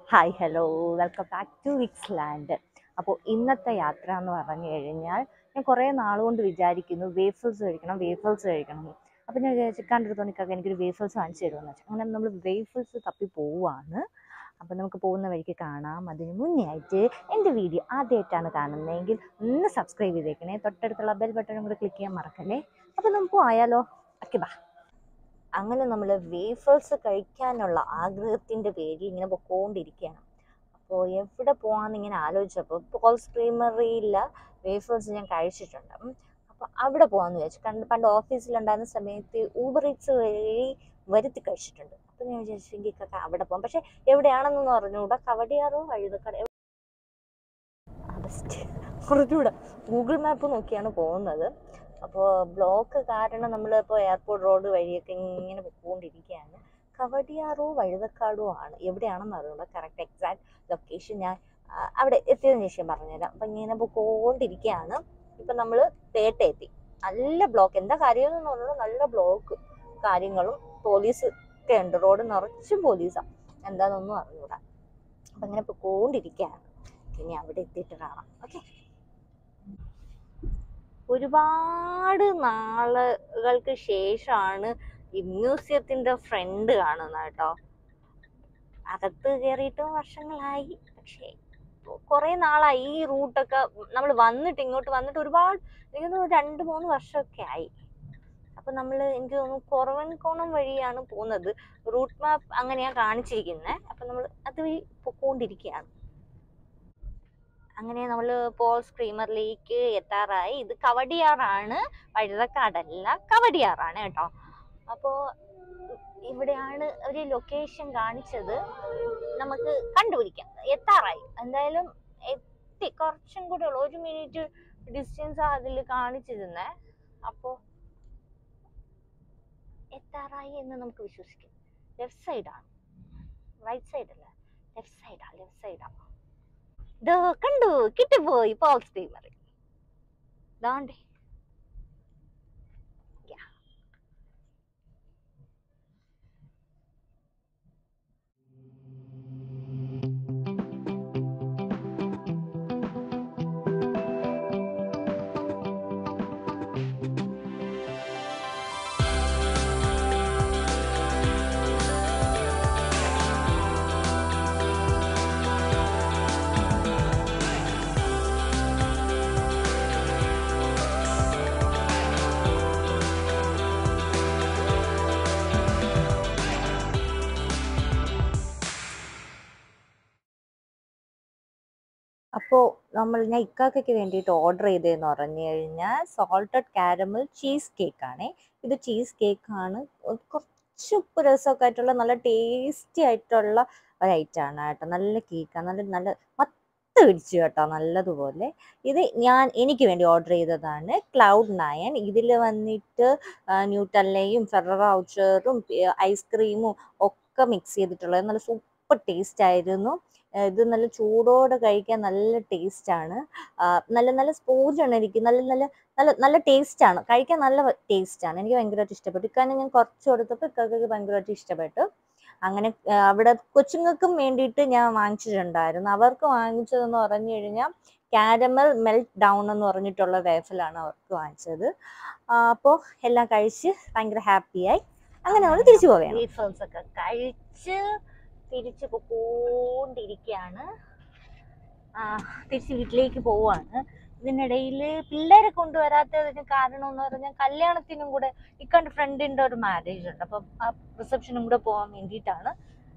Hi hello welcome back to Vicks land അപ്പോൾ ഇന്നത്തെ യാത്ര എന്ന് പറഞ്ഞു കഴിഞ്ഞാൽ ഞാൻ കുറേ നാളുകൊണ്ട് വിചാരിക്കുന്നു വേഫിൾസ് കഴിക്കണം വേഫിൾസ് കഴിക്കണം എന്ന്. അപ്പോൾ ഞാൻ വിചാരിച്ചു കണ്ടെടുത്ത് നിൽക്കാതെ എനിക്കൊരു വേഫിൾസ് വാങ്ങിച്ചു തരുമെന്ന് വെച്ചാൽ അങ്ങനെ നമ്മൾ വേഫിൾസ് തപ്പി പോവുകയാണ് അപ്പോൾ നമുക്ക് പോകുന്ന വഴിക്ക് കാണാം അതിന് മുന്നേ ആയിട്ട് എൻ്റെ വീഡിയോ ആദ്യമായിട്ടാണ് കാണുന്നതെങ്കിൽ ഒന്ന് സബ്സ്ക്രൈബ് ചെയ്തേക്കണേ തൊട്ടടുത്തുള്ള ബെൽ ബട്ടണും കൂടെ ക്ലിക്ക് ചെയ്യാൻ മറക്കല്ലേ അപ്പോൾ നമുക്ക് പോയാലോ ഓക്കെ ബാ അങ്ങനെ നമ്മൾ വേഫേഴ്സ് കഴിക്കാനുള്ള ആഗ്രഹത്തിൻ്റെ പേരിൽ ഇങ്ങനെ പൊക്കോണ്ടിരിക്കുകയാണ് അപ്പോൾ എവിടെ പോകാമെന്ന് ഇങ്ങനെ ആലോചിച്ചപ്പോൾ പോൾസ് ക്രീമറിയില്ല വേഫേഴ്സ് ഞാൻ കഴിച്ചിട്ടുണ്ട് ഉം. അപ്പോൾ അവിടെ പോകാമെന്ന് വിചാരിച്ചു കണ്ട് പണ്ട് ഓഫീസിലുണ്ടായിരുന്ന സമയത്ത് ഊബർ ഈറ്റ്സ് വഴി വരുത്തി കഴിച്ചിട്ടുണ്ട് അപ്പോൾ ഞാൻ വിചാരിച്ചു എനിക്കൊക്കെ അവിടെ പോകാം പക്ഷേ എവിടെയാണെന്നൊന്നും അറിഞ്ഞുകൂടാ കവടിയാറോ വഴുതക്കട ബെസ്റ്റ് കുറച്ചുകൂടെ ഗൂഗിൾ മാപ്പ് നോക്കിയാണ് പോകുന്നത് അപ്പോൾ ബ്ലോക്ക് കാരണം നമ്മളിപ്പോൾ എയർപോർട്ട് റോഡ് വഴിയൊക്കെ ഇങ്ങനെ പോയിക്കൊണ്ടിരിക്കുകയാണ് കവടിയാറോ വഴുതക്കാടോ ആണ് എവിടെയാണെന്ന് അറിയില്ല കറക്റ്റ് എക്സാക്ട് ലൊക്കേഷൻ ഞാൻ ആ, അവിടെ എത്തിയതിനു ശേഷം പറഞ്ഞുതരാം അപ്പം ഇങ്ങനെ പോയിക്കൊണ്ടിരിക്കുകയാണ് ഇപ്പം നമ്മൾ പേട്ട എത്തി നല്ല ബ്ലോക്ക് എന്താ കാര്യം എന്ന് പറഞ്ഞാൽ നല്ല ബ്ലോക്ക് കാര്യങ്ങളും പോലീസ് ഒക്കെ ഉണ്ട് റോഡ് നിറച്ചും പോലീസാണ് എന്താണെന്നൊന്നും അറിഞ്ഞൂടാ അപ്പം ഇങ്ങനെ പോയിക്കൊണ്ടിരിക്കുകയാണ് ഇനി അവിടെ എത്തിയിട്ട് കാണാം ഓക്കെ ഒരുപാട് നാളുകൾക്ക് ശേഷമാണ് ഈ മ്യൂസിയത്തിന്റെ ഫ്രണ്ട് കാണുന്നത് കേട്ടോ അകത്ത് കയറിയിട്ടും വർഷങ്ങളായി പക്ഷേ കുറെ നാളായി ഈ റൂട്ടൊക്കെ നമ്മൾ വന്നിട്ട് ഇങ്ങോട്ട് വന്നിട്ട് ഒരുപാട് എനിക്ക് തോന്നുന്നു രണ്ട് മൂന്ന് വർഷമൊക്കെ ആയി അപ്പൊ നമ്മൾ എനിക്ക് തോന്നുന്നു കുറവൻകോണം വഴിയാണ് പോകുന്നത് റൂട്ട് മാപ്പ് അങ്ങനെയാണ് കാണിച്ചിരിക്കുന്നത് അപ്പൊ നമ്മൾ അതുവഴി പൊക്കോണ്ടിരിക്കുകയാണ് അങ്ങനെ നമ്മൾ പോൾസ് ക്രീമറിലേക്ക് എത്താറായി ഇത് കവടിയാറാണ് വഴുതക്കാടല്ല കവടിയാറാണ് കേട്ടോ അപ്പോൾ ഇവിടെയാണ് ഒരു ലൊക്കേഷൻ കാണിച്ചത് നമുക്ക് കണ്ടുപിടിക്കാം എത്താറായി എന്തായാലും എത്തി കുറച്ചും കൂടെ ഉള്ളു ഒരു മിനിറ്റ് ഡിസ്റ്റൻസ് അതിൽ കാണിച്ചിരുന്നേ അപ്പോൾ എത്താറായി എന്ന് നമുക്ക് വിശ്വസിക്കാം ലെഫ്റ്റ് സൈഡാണ് റൈറ്റ് സൈഡ് അല്ല ലെഫ്റ്റ് സൈഡാ ലെഫ്റ്റ് സൈഡാ ദോ കണ്ടു കിട്ടിപ്പോയി പോൾ സ്റ്റീമർ ദാണ്ടേ Yeah. അപ്പോൾ നമ്മൾ ഞാൻ ഇക്കാക്കയ്ക്ക് വേണ്ടിയിട്ട് ഓർഡർ ചെയ്തതെന്ന് പറഞ്ഞു കഴിഞ്ഞാൽ സോൾട്ടഡ് കാരമൽ ചീസ് കേക്ക് ആണേ ഇത് ചീസ് കേക്ക് ആണ് കുറച്ച് ഉപ്പ് രസമൊക്കെ ആയിട്ടുള്ള നല്ല ടേസ്റ്റി ആയിട്ടുള്ള ഒരു ഐറ്റം ആണ് കേട്ടോ നല്ല കേക്കാണ് നല്ല നല്ല മത്ത് പിടിച്ചു കേട്ടോ നല്ലതുപോലെ ഇത് ഞാൻ എനിക്ക് വേണ്ടി ഓർഡർ ചെയ്തതാണ് ക്ലൗഡ് നയൻ ഇതിൽ വന്നിട്ട് ന്യൂട്ടല്ലയും ഫെറർ ഔച്ചറും ഐസ്ക്രീമും ഒക്കെ മിക്സ് ചെയ്തിട്ടുള്ളത് നല്ല സൂപ്പർ ടേസ്റ്റ് ആയിരുന്നു ആ, ഇത് നല്ല ചൂടോടെ കഴിക്കാൻ നല്ല ടേസ്റ്റ് ആണ് ആ, നല്ല നല്ല സ്പോഞ്ച് ആണ് എനിക്ക് നല്ല നല്ല നല്ല നല്ല ടേസ്റ്റ് ആണ് കഴിക്കാൻ നല്ല ടേസ്റ്റ് ആണ് എനിക്ക് ഭയങ്കരമായിട്ട് ഇഷ്ടപ്പെട്ടു ഇക്കാനെ ഞാൻ കുറച്ച് കൊടുത്തപ്പോൾ ഇക്കാക്ക് ഭയങ്കരമായിട്ട് ഇഷ്ടപ്പെട്ടു അങ്ങനെ ആ, അവിടെ കൊച്ചുങ്ങൾക്കും വേണ്ടിയിട്ട് ഞാൻ വാങ്ങിച്ചിട്ടുണ്ടായിരുന്നു അവർക്ക് വാങ്ങിച്ചതെന്ന് പറഞ്ഞു കഴിഞ്ഞാൽ കാരമൽ മെൽറ്റ് ഡൗൺ എന്ന് പറഞ്ഞിട്ടുള്ള വേഫലാണ് അവർക്ക് വാങ്ങിച്ചത് അപ്പോൾ എല്ലാം കഴിച്ച് ഭയങ്കര ഹാപ്പിയായി അങ്ങനെ നമ്മൾ തിരിച്ചു പോവുകയാണ് ഒക്കെ കഴിച്ച് തിരിച്ചു പോയിക്കൊണ്ടിരിക്കുകയാണ് ആ, തിരിച്ച് വീട്ടിലേക്ക് പോവാണ് ഇതിനിടയിൽ പിള്ളേരെ കൊണ്ടുവരാത്തതിന് കാരണം എന്ന് പറഞ്ഞാൽ കല്യാണത്തിനും കൂടെ ഇക്കണ്ട് ഫ്രണ്ടിന്റെ ഒരു മാരേജ് ഉണ്ട് അപ്പം ആ റിസപ്ഷനും കൂടെ പോകാൻ വേണ്ടിയിട്ടാണ്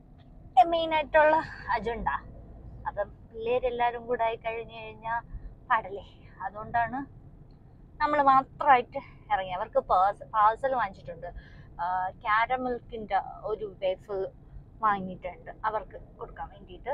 മെയിൻ ആയിട്ടുള്ള അജണ്ട അപ്പം പിള്ളേരെല്ലാരും കൂടെ ആയി കഴിഞ്ഞു കഴിഞ്ഞാൽ പാടല്ലേ അതുകൊണ്ടാണ് നമ്മൾ മാത്രമായിട്ട് ഇറങ്ങി അവർക്ക് പാഴ്സൽ വാങ്ങിച്ചിട്ടുണ്ട് ക്യാരമിൽക്കിന്റെ ഒരു വേഫിൾ വാങ്ങിയിട്ടുണ്ട് അവർക്ക് കൊടുക്കാൻ വേണ്ടിയിട്ട്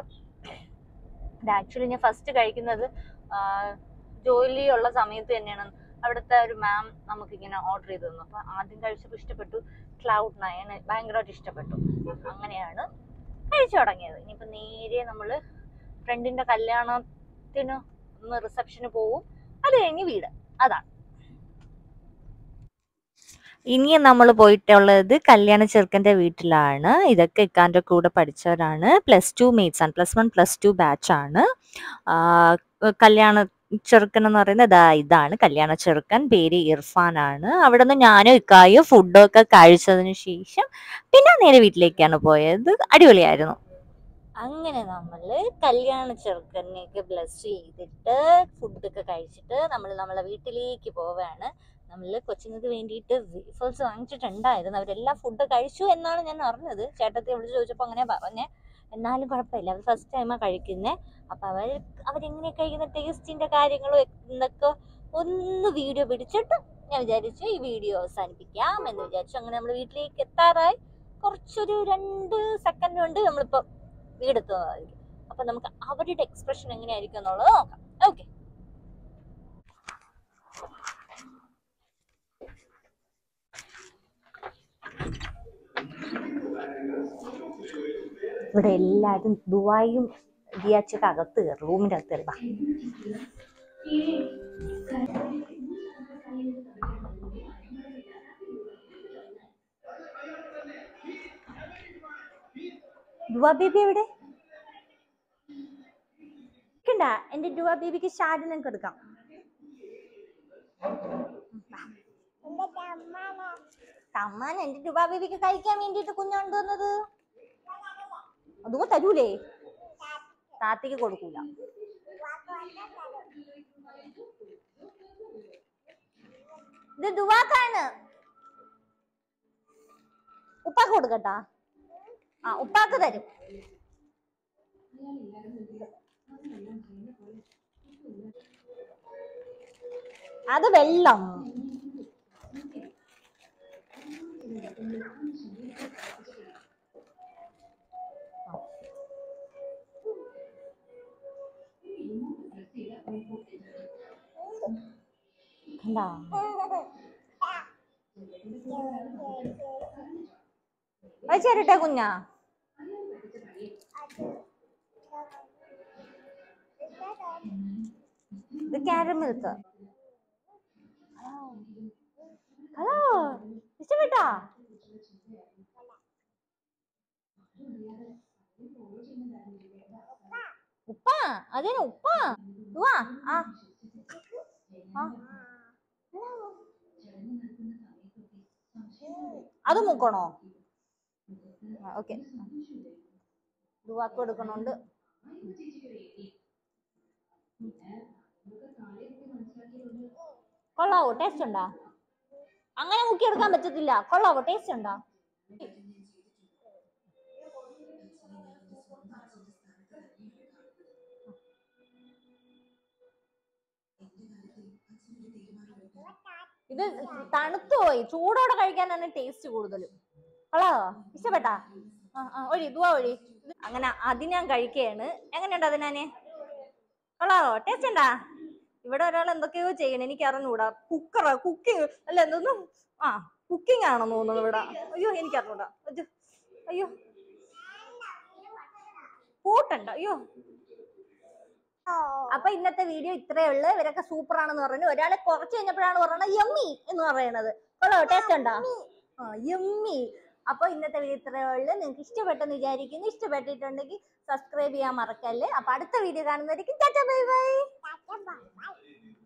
ഇത് ആക്ച്വലി ഞാൻ ഫസ്റ്റ് കഴിക്കുന്നത് ആ, ജോലിയുള്ള സമയത്ത് തന്നെയാണ് അവിടുത്തെ ഒരു മാം നമുക്കിങ്ങനെ ഓർഡർ ചെയ്ത് തന്നു അപ്പൊ ആദ്യം കഴിച്ചപ്പോൾ ഇഷ്ടപ്പെട്ടു ക്ലൗഡ് നയൻ ഭയങ്കരമായിട്ട് ഇഷ്ടപ്പെട്ടു അങ്ങനെയാണ് കഴിച്ചു തുടങ്ങിയത് ഇനിയിപ്പോൾ നേരെ നമ്മൾ ഫ്രണ്ടിന്റെ കല്യാണത്തിന് ഒന്ന് റിസപ്ഷന് പോവും അത് കഴിഞ്ഞ് വീട് അതാണ് ഇനി നമ്മൾ പോയിട്ടുള്ളത് കല്യാണ ചെറുക്കന്റെ വീട്ടിലാണ് ഇതൊക്കെ ഇക്കാന്റെ കൂടെ പഠിച്ചവരാണ് പ്ലസ് ടു മേറ്റ്സ് ആണ് plus one plus two batch ആണ് ആ, കല്യാണ ചെറുക്കൻ എന്ന് പറയുന്നത് ദാ ഇതാണ് കല്യാണ ചെറുക്കൻ പേര് ഇർഫാൻ ആണ് അവിടെ നിന്ന് ഞാനും ഇക്കായും ഫുഡൊക്കെ കഴിച്ചതിന് ശേഷം പിന്നെ നേരെ വീട്ടിലേക്കാണ് പോയത് അടിപൊളിയായിരുന്നു അങ്ങനെ നമ്മള് കല്യാണ ചെറുക്കനെയൊക്കെ ബ്ലസ് ചെയ്തിട്ട് ഫുഡൊക്കെ കഴിച്ചിട്ട് നമ്മൾ നമ്മളെ വീട്ടിലേക്ക് പോവാണ് നമ്മൾ കൊച്ചുങ്ങൾക്ക് വേണ്ടിയിട്ട് വേഫൽസ് വാങ്ങിച്ചിട്ടുണ്ടായിരുന്നു അവരെല്ലാം ഫുഡ് കഴിച്ചു എന്നാണ് ഞാൻ അറിഞ്ഞത് ചേട്ടത്തെ വിളിച്ച് ചോദിച്ചപ്പോൾ അങ്ങനെ പറഞ്ഞേ എന്നാലും കുഴപ്പമില്ല അവർ ഫസ്റ്റ് ടൈമാണ് കഴിക്കുന്നത് അപ്പം അവർ അവരെങ്ങനെ കഴിക്കുന്ന ടേസ്റ്റിൻ്റെ കാര്യങ്ങളും എന്നൊക്കെ ഒന്ന് വീഡിയോ പിടിച്ചിട്ട് ഞാൻ വിചാരിച്ചു ഈ വീഡിയോ അവസാനിപ്പിക്കാം എന്ന് വിചാരിച്ചു അങ്ങനെ നമ്മൾ വീട്ടിലേക്ക് എത്താറായി കുറച്ചൊരു രണ്ട് സെക്കൻഡ് കൊണ്ട് നമ്മളിപ്പോൾ വീടെത്തുന്നതായിരിക്കും അപ്പം നമുക്ക് അവരുടെ എക്സ്പ്രഷൻ എങ്ങനെയായിരിക്കും എന്നുള്ളത് നോക്കാം ഓക്കെ ഇവിടെ എല്ലാവരും ദുബായും ദിയാച്ചൊക്കെ അകത്ത് കയറി റൂമിന്റെ അകത്ത് കയറി വാ. ദുവാ ബേബി എവിടെ കണ്ട എന്റെ ദുവാ ബേബിക്ക് ഷാഡ് നിങ്ങൾക്ക് എടുക്കാം തമ്മാൻ എന്റെ ദുവാ ബേബിക്ക് കഴിക്കാൻ വേണ്ടിയിട്ട് കുഞ്ഞുകൊണ്ടുവന്നത് അതും തരൂലേ താത്തയ്ക്ക് കൊടുക്കൂല ഇത് ദുവാക്കാണ് ഉപ്പാക്ക് കൊടുക്കട്ടാ ആ ഉപ്പാക്ക് തരും അത് വെള്ളം കണ്ടാ അത് ചേരട്ടെ കുഞ്ഞാ ഇത് ക്യാരം മിൽക്ക് ഹലോ ഇഷ്ടപ്പെട്ടാ ഉപ്പ അതേനെ ഉപ്പ ഉവ്വ, ആ ആ. അത് മൂക്കണോ ഓക്കെ ദുവാക്ക് കൊടുക്കണോണ്ട് കൊള്ളാവോ ടേസ്റ്റ് ഉണ്ടോ അങ്ങനെ മുക്കി എടുക്കാൻ പറ്റത്തില്ല കൊള്ളാവോ ടേസ്റ്റ് ഉണ്ടോ ഇത് തണുത്തു പോയി ചൂടോടെ കഴിക്കാനാണ് ടേസ്റ്റ് കൂടുതലും കൊള്ളാവോ ഇഷ്ടപ്പെട്ടാ ആ ആ ഒഴി ദുവാ ഒഴി അങ്ങനെ അത് ഞാൻ കഴിക്കുകയാണ് എങ്ങനെയുണ്ട് അതിനാനെ കൊള്ളാവോ ടേസ്റ്റ് ഉണ്ടാ ഇവിടെ ഒരാൾ എന്തൊക്കെയോ ചെയ്യണം എനിക്ക് അറിഞ്ഞൂടാ കുക്കറ കുക്കിംഗ് അല്ല എന്തോന്നു ആ കുക്കിംഗ് ആണെന്ന് തോന്നുന്നു ഇവിടെ അയ്യോ എനിക്ക് അറിഞ്ഞൂടാ അയ്യോ അയ്യോ കൂട്ടണ്ട അയ്യോ അപ്പൊ ഇന്നത്തെ വീഡിയോ ഇത്രയേ ഉള്ളൂ ഇവരൊക്കെ സൂപ്പർ ആണെന്ന് പറഞ്ഞു ഒരാളെ കുറച്ച് കഴിഞ്ഞപ്പോഴാണ് പറയുന്നത് യമ്മി എന്ന് പറയുന്നത് കൊള്ളോ ടേസ്റ്റ് ഉണ്ടോ ആ യമ്മി അപ്പൊ ഇന്നത്തെ വീഡിയോ ഇത്രയേ ഉള്ളൂ നിങ്ങൾക്ക് ഇഷ്ടപ്പെട്ടെന്ന് വിചാരിക്കുന്നു ഇഷ്ടപ്പെട്ടിട്ടുണ്ടെങ്കിൽ സബ്സ്ക്രൈബ് ചെയ്യാൻ മറക്കല്ലേ അപ്പൊ അടുത്ത വീഡിയോ കാണുന്നതായിരിക്കും ബൈ ബൈ